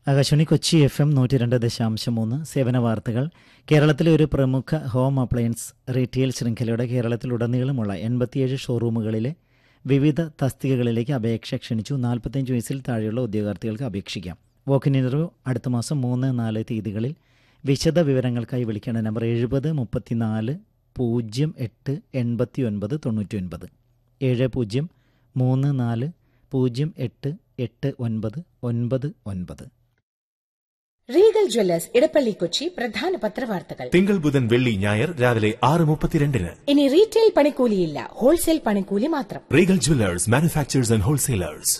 Akashvani Kochi F M നൂറ്റി രണ്ട് ദശാംശം മൂന്ന് സേവന വാർത്തകൾ കേരളത്തിലെ ഒരു പ്രമുഖ ഹോം അപ്ലയൻസ് റീറ്റെയിൽ ശൃംഖലയുടെ കേരളത്തിലുടനീളമുള്ള എൺപത്തിയേഴ് ഷോറൂമുകളിലെ വിവിധ തസ്തികകളിലേക്ക് അപേക്ഷ ക്ഷണിച്ചു നാൽപ്പത്തഞ്ച് വയസ്സിൽ താഴെയുള്ള ഉദ്യോഗാർത്ഥികൾക്ക് അപേക്ഷിക്കാം വോക്കിൻ ഇൻ്റർവ്യൂ അടുത്ത മാസം മൂന്ന് നാല് തീയതികളിൽ വിശദ വിവരങ്ങൾക്കായി വിളിക്കേണ്ട നമ്പർ എഴുപത് മുപ്പത്തിനാല് പൂജ്യം എട്ട് എൺപത്തി ഒൻപത് തൊണ്ണൂറ്റി ഒൻപത് ഏഴ് പൂജ്യം മൂന്ന് നാല് പൂജ്യം എട്ട് എട്ട് ഒൻപത് ഒൻപത് ഒൻപത് റീഗൽ ജ്വല്ലേഴ്സ് ഇടപ്പള്ളി കൊച്ചി പ്രധാന പത്രവാർത്തകൾ തിങ്കൾ ബുധൻ വെള്ളി ഞായർ രാവിലെ ആറ് മുപ്പത്തിരണ്ടിന് ഇനി റീറ്റെയിൽ പണിക്കൂലിയില്ല ഹോൾസെയിൽ പണിക്കൂലി മാത്രം Regal jewellers manufacturers and wholesalers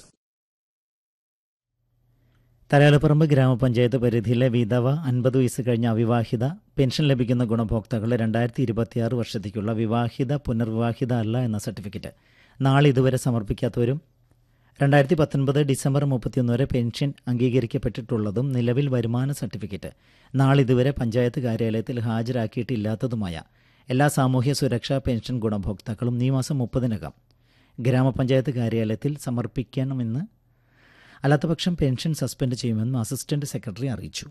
Thalayolaparambu grama panchayat പരിധിയിലെ വിധവ അൻപത് വയസ്സ് കഴിഞ്ഞ അവിവാഹിത പെൻഷൻ ലഭിക്കുന്ന ഗുണഭോക്താക്കളുടെ രണ്ടായിരത്തി ഇരുപത്തിയാറ് വർഷത്തേക്കുള്ള വിവാഹിത പുനർവിവാഹിത അല്ല എന്ന സർട്ടിഫിക്കറ്റ് നാളെ ഇതുവരെ സമർപ്പിക്കാത്തവരും രണ്ടായിരത്തി പത്തൊൻപത് ഡിസംബർ മുപ്പത്തിയൊന്ന് വരെ പെൻഷൻ അംഗീകരിക്കപ്പെട്ടിട്ടുള്ളതും നിലവിൽ വരുമാന സർട്ടിഫിക്കറ്റ് നാളിതുവരെ പഞ്ചായത്ത് കാര്യാലയത്തിൽ ഹാജരാക്കിയിട്ടില്ലാത്തതുമായ എല്ലാ സാമൂഹ്യ സുരക്ഷാ പെൻഷൻ ഗുണഭോക്താക്കളും ഈ മാസം മുപ്പതിനകം ഗ്രാമപഞ്ചായത്ത് കാര്യാലയത്തിൽ സമർപ്പിക്കണമെന്ന് അല്ലാത്തപക്ഷം പെൻഷൻ സസ്പെൻഡ് ചെയ്യുമെന്നും അസിസ്റ്റന്റ് സെക്രട്ടറി അറിയിച്ചു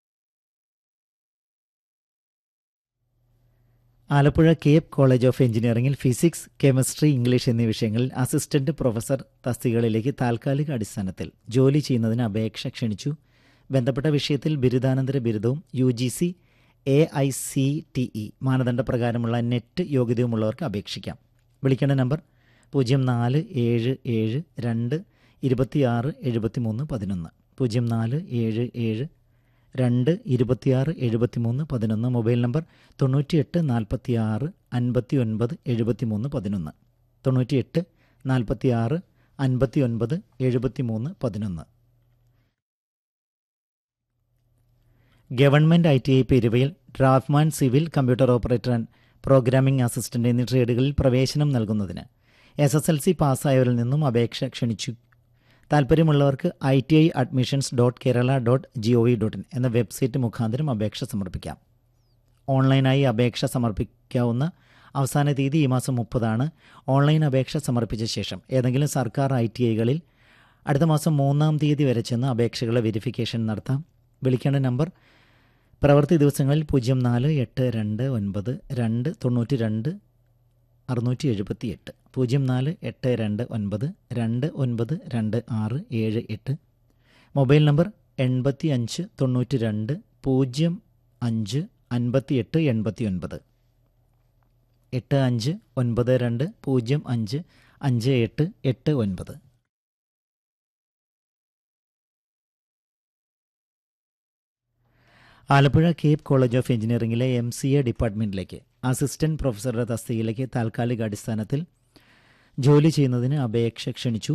ആലപ്പുഴ കേപ്പ് കോളേജ് ഓഫ് എഞ്ചിനീയറിംഗിൽ ഫിസിക്സ് കെമിസ്ട്രി ഇംഗ്ലീഷ് എന്നീ വിഷയങ്ങളിൽ അസിസ്റ്റന്റ് പ്രൊഫസർ തസ്തികകളിലേക്ക് താൽക്കാലിക അടിസ്ഥാനത്തിൽ ജോലി ചെയ്യുന്നതിന് അപേക്ഷ ക്ഷണിച്ചു ബന്ധപ്പെട്ട വിഷയത്തിൽ ബിരുദാനന്തര ബിരുദവും U G C A I C T E മാനദണ്ഡപ്രകാരമുള്ള നെറ്റ് യോഗ്യതയുമുള്ളവർക്ക് അപേക്ഷിക്കാം വിളിക്കേണ്ട നമ്പർ പൂജ്യം നാല് ഏഴ് ഏഴ് രണ്ട് ഇരുപത്തിയാറ് എഴുപത്തിമൂന്ന് പതിനൊന്ന് പൂജ്യം നാല് ഏഴ് ഏഴ് രണ്ട് ഇരുപത്തിയാറ് എഴുപത്തിമൂന്ന് പതിനൊന്ന് മൊബൈൽ നമ്പർ തൊണ്ണൂറ്റിയെട്ട് നാൽപ്പത്തിയാറ് അൻപത്തി ഒൻപത് എഴുപത്തിമൂന്ന് പതിനൊന്ന് തൊണ്ണൂറ്റിയെട്ട് നാൽപ്പത്തിയാറ് അൻപത്തി ഒൻപത് എഴുപത്തിമൂന്ന് പതിനൊന്ന് ഗവൺമെൻറ് ഐ ടി ഐ പെരുവയിൽ draftsman civil computer operator and programming assistant എന്നീ ട്രേഡുകളിൽ പ്രവേശനം നൽകുന്നതിന് എസ് എസ് എൽ സി പാസ്സായവരിൽ നിന്നും അപേക്ഷ ക്ഷണിച്ചു താൽപ്പര്യമുള്ളവർക്ക് I T I admissions dot Kerala dot G O V dot in എന്ന വെബ്സൈറ്റ് മുഖാന്തരം അപേക്ഷ സമർപ്പിക്കാം ഓൺലൈനായി അപേക്ഷ സമർപ്പിക്കാവുന്ന അവസാന തീയതി ഈ മാസം മുപ്പതാണ് ഓൺലൈൻ അപേക്ഷ സമർപ്പിച്ച ശേഷം ഏതെങ്കിലും സർക്കാർ ഐ ടി ഐകളിൽ അടുത്ത മാസം മൂന്നാം തീയതി വരെ ചെന്ന് അപേക്ഷകളുടെ വെരിഫിക്കേഷൻ നടത്താം വിളിക്കേണ്ട നമ്പർ പ്രവൃത്തി ദിവസങ്ങളിൽ പൂജ്യം നാല് എട്ട് രണ്ട് ഒൻപത് രണ്ട് തൊണ്ണൂറ്റി രണ്ട് അറുന്നൂറ്റി എഴുപത്തി എട്ട് പൂജ്യം നാല് എട്ട് രണ്ട് ഒൻപത് രണ്ട് ഒൻപത് രണ്ട് ആറ് ഏഴ് എട്ട് മൊബൈൽ നമ്പർ എൺപത്തി അഞ്ച് തൊണ്ണൂറ്റി രണ്ട് പൂജ്യം അഞ്ച് അൻപത്തി എട്ട് എൺപത്തി ഒൻപത് എട്ട് അഞ്ച് ഒൻപത് രണ്ട് പൂജ്യം അഞ്ച് അഞ്ച് എട്ട് എട്ട് ഒൻപത് ആലപ്പുഴ കേപ്പ് കോളേജ് ഓഫ് എഞ്ചിനീയറിംഗിലെ എം സി എ ഡിപ്പാർട്ട്മെൻറ്റിലേക്ക് അസിസ്റ്റന്റ് പ്രൊഫസറുടെ തസ്തികയിലേക്ക് താൽക്കാലിക അടിസ്ഥാനത്തിൽ ജോലി ചെയ്യുന്നതിന് അപേക്ഷ ക്ഷണിച്ചു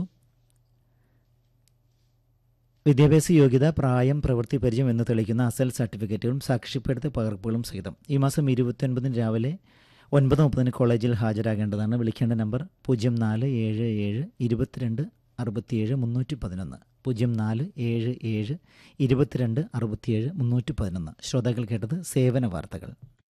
വിദ്യാഭ്യാസ യോഗ്യത പ്രായം പ്രവൃത്തി പരിചയം എന്ന് തെളിയിക്കുന്ന അസൽ സർട്ടിഫിക്കറ്റുകളും സാക്ഷ്യപ്പെടുത്ത പകർപ്പുകളും സഹിതം ഈ മാസം ഇരുപത്തൊൻപതിന് രാവിലെ ഒൻപത് മുപ്പതിന് കോളേജിൽ ഹാജരാകേണ്ടതാണ് വിളിക്കേണ്ട നമ്പർ പൂജ്യം നാല് ഏഴ് ഏഴ് ഇരുപത്തിരണ്ട് അറുപത്തിയേഴ് മുന്നൂറ്റി പതിനൊന്ന് പൂജ്യം നാല് ഏഴ് ഏഴ് ഇരുപത്തിരണ്ട് അറുപത്തിയേഴ് മുന്നൂറ്റി പതിനൊന്ന് ശ്രോതാക്കൾ കേട്ടത് സേവന വാർത്തകൾ